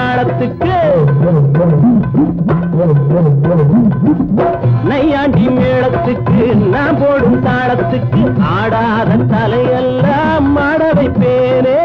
தாளத்துக்கு நையாண்டி மேளத்துக்கு நான் போடும் தாளத்துக்கு ஆடாத தலையெல்லாம் மாட வைப்பேனே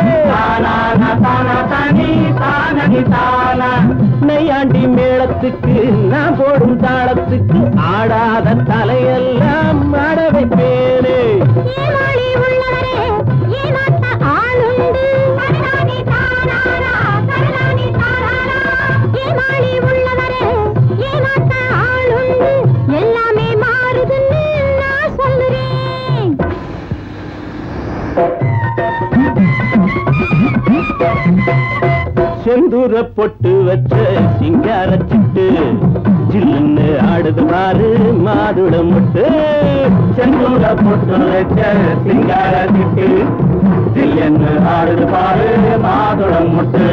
நையாண்டி மேளத்துக்கு நான் போடும் தாளத்துக்கு ஆடாத தலையெல்லாம் மாட வைப்பேனே ஏமாளி உள்ளவரே ஏமாத்த ஆளுண்டு தரலானி தாராரா தரலானி தாராரா ஏமாளி உள்ளவரே ஏமாத்த ஆளுண்டு எல்லாமே மாறுதுன்னு நான் சொல்லுறேன் செந்தூர பொட்டு வச்ச சிங்கார சிட்டு ஜில்லுன்னு ஆடுது பாரு மாதுளம் முட்டு செந்தூர பொட்டு வச்ச சிங்கார சிட்டு ஜில்லுன்னு ஆடுது பாரு மாதுளம் முட்டு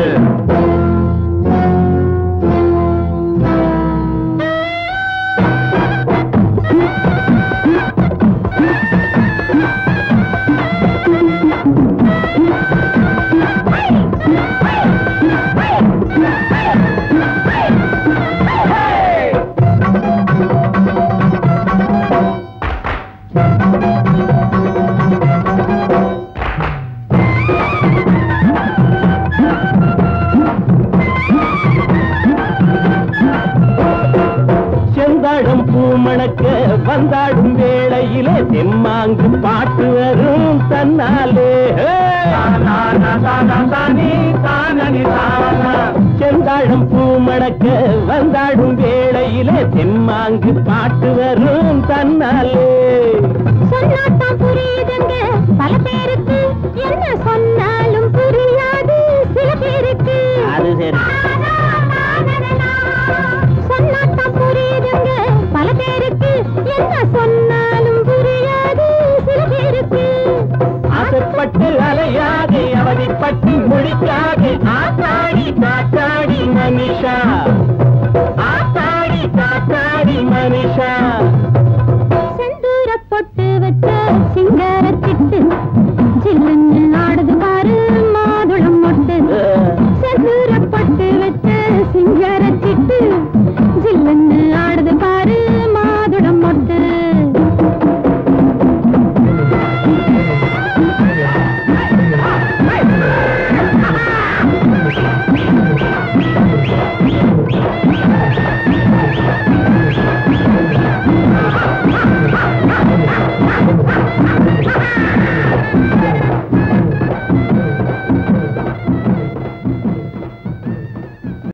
செந்தாழம் பூமணக்க வந்தாடும் வேளையிலே தெம்மாங்கு பாட்டு வரும் தன்னாலே செந்தாழம் பூமணக்க வந்தாடும் வேளையிலே தெம்மாங்கு பாட்டு வரும் தன்னாலே சொன்னாத்தான் புரியுதுங்க பல பேருக்கு என்ன சொன்னாலும் புரியாது சில பேருக்கு அது சரி